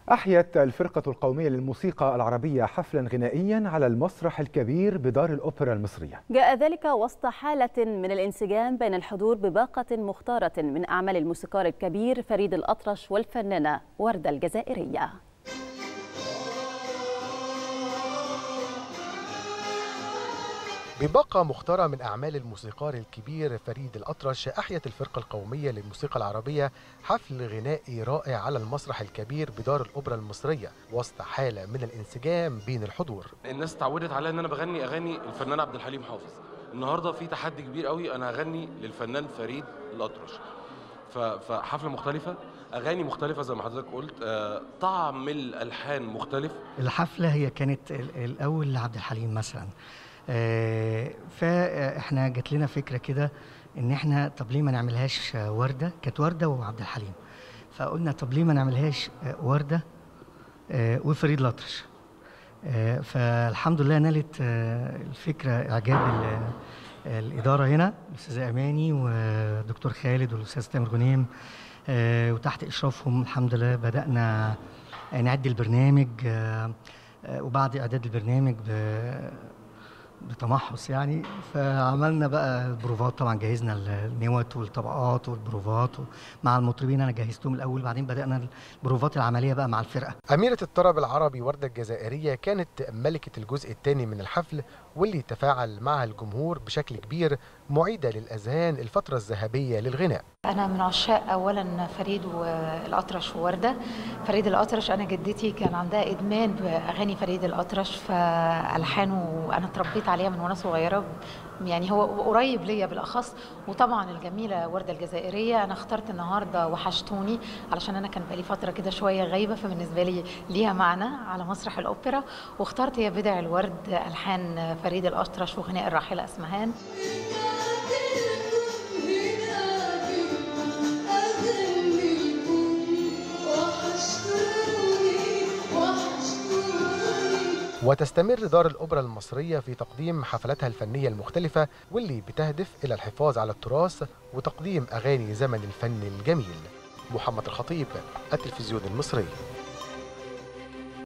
أحيت الفرقة القومية للموسيقى العربية حفلا غنائيا على المسرح الكبير بدار الأوبرا المصرية جاء ذلك وسط حالة من الانسجام بين الحضور بباقة مختارة من أعمال الموسيقار الكبير فريد الأطرش والفنانة وردة الجزائرية بباقة مختارة من أعمال الموسيقار الكبير فريد الأطرش أحيت الفرقة القومية للموسيقى العربية حفل غنائي رائع على المسرح الكبير بدار الأوبرا المصرية وسط حالة من الانسجام بين الحضور الناس اتعودت عليا ان انا بغني اغاني الفنان عبد الحليم حافظ النهارده في تحدي كبير قوي انا هغني للفنان فريد الأطرش ف- فحفله مختلفه اغاني مختلفه زي ما حضرتك قلت آه، طعم الالحان مختلف الحفلة هي كانت ال- الأول لعبد الحليم مثلا آه، فاحنا جات لنا فكرة كده إن احنا طب ليه ما نعملهاش آه، وردة كانت وردة وعبد الحليم فقلنا طب ليه ما نعملهاش آه، وردة آه، وفريد الأطرش آه، فالحمد لله نالت آه، الفكرة إعجاب ال- الإدارة هنا الأستاذ أماني ودكتور خالد والأستاذ تامر غنيم آه، وتحت إشرافهم الحمد لله بدأنا نعد البرنامج آه، آه، وبعد إعداد البرنامج ب- بتمحص يعني فعملنا بقى البروفات طبعا جهزنا النوت والطبقات والبروفات مع المطربين انا جهزتهم الاول بعدين بدانا البروفات العمليه بقى مع الفرقه أميرة الطرب العربي وردة الجزائرية كانت ملكة الجزء الثاني من الحفل واللي تفاعل معها الجمهور بشكل كبير معيدة للأذهان الفترة الذهبية للغناء أنا من عشاق أولا فريد والأطرش ووردة فريد الأطرش أنا جدتي كان عندها إدمان بأغاني فريد الأطرش فألحانه أنا اتربيت عليها من وأنا صغيرة يعني هو قريب ليا بالأخص وطبعا الجميلة وردة الجزائرية أنا اخترت النهاردة وحشتوني علشان أنا كان بقالي فترة كده شوية غايبة فبالنسبة لي ليها معنى على مسرح الأوبرا واخترت يا بدع الورد ألحان فريد الأطرش وغناء الراحلة أسمهان وتستمر دار الأوبرا المصرية في تقديم حفلاتها الفنية المختلفة واللي بتهدف إلى الحفاظ على التراث وتقديم أغاني زمن الفن الجميل محمد الخطيب التلفزيون المصري